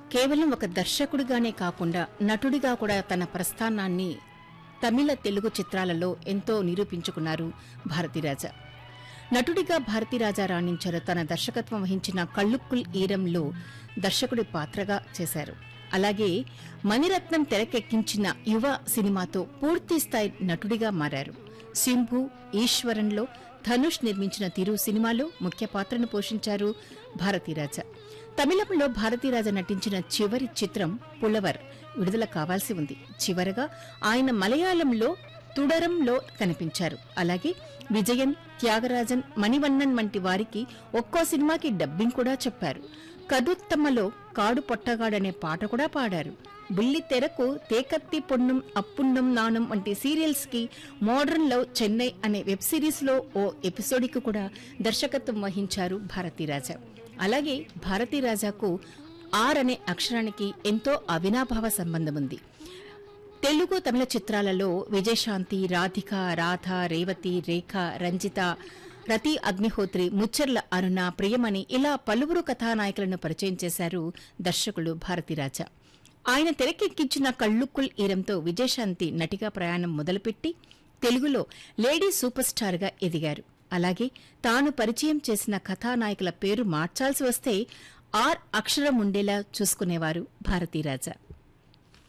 కేవలం ఒక దర్శకుడిగానే కాకుండా నటుడిగా కూడా తన ప్రస్థానాన్ని తమిళ తెలుగు చిత్రాలలో ఎంతో నిరూపించుకున్నారు భారతీరాజ నటుడిగా భారతీరాజా రాణించారు తన దర్శకత్వం వహించిన కళ్ళుక్కుల్ ఈరంలో దర్శకుడి పాత్రగా చేశారు అలాగే మణిరత్నం తెరకెక్కించిన యువ సినిమాతో పూర్తి స్థాయి నటుడిగా మారారు సింభు ఈశ్వరంలో ధనుష్ నిర్మించిన తిరు సినిమాలో ముఖ్య పాత్రను పోషించారు భారతీరాజ తమిళంలో భారతీరాజ నటించిన చివరి చిత్రం పులవర్ విడుదల కావాల్సి ఉంది చివరగా ఆయన మలయాళంలో తుడరంలో కనిపించారు అలాగే విజయన్ త్యాగరాజన్ మణివన్నన్ వంటి వారికి ఒక్కో సినిమాకి డబ్బింగ్ కూడా చెప్పారు కదుత్తమ్మలో కాడు పొట్టగాడనే పాట కూడా పాడారు బుల్లి తెరకు తేకత్తి పొన్నం అప్పున్నం నానం వంటి సీరియల్స్ కి మోడర్న్ లవ్ చెన్నై అనే వెబ్ సిరీస్ లో ఓ ఎపిసోడ్కి కూడా దర్శకత్వం వహించారు భారతీరాజా అలాగే భారతీరాజాకు ఆర్ అనే అక్షరానికి ఎంతో అవినాభావ సంబంధం ఉంది తెలుగు తమిళ చిత్రాలలో విజయశాంతి రాధిక రాధ రేవతి రేఖ రంజిత రతి అగ్నిహోత్రి ముచ్చర్ల అరుణ ప్రియమణి ఇలా పలువురు కథానాయకులను పరిచయం చేశారు దర్శకుడు భారతీరాజా ఆయన తెరకెక్కించిన కళ్ళుక్కుల్ ఈరంతో విజయశాంతి నటిగా ప్రయాణం మొదలుపెట్టి తెలుగులో లేడీ సూపర్ స్టార్గా ఎదిగారు అలాగే తాను పరిచయం చేసిన కథానాయకుల పేరు మార్చాల్సి వస్తే ఆర్ అక్షరం ఉండేలా చూసుకునేవారు భారతీరాజా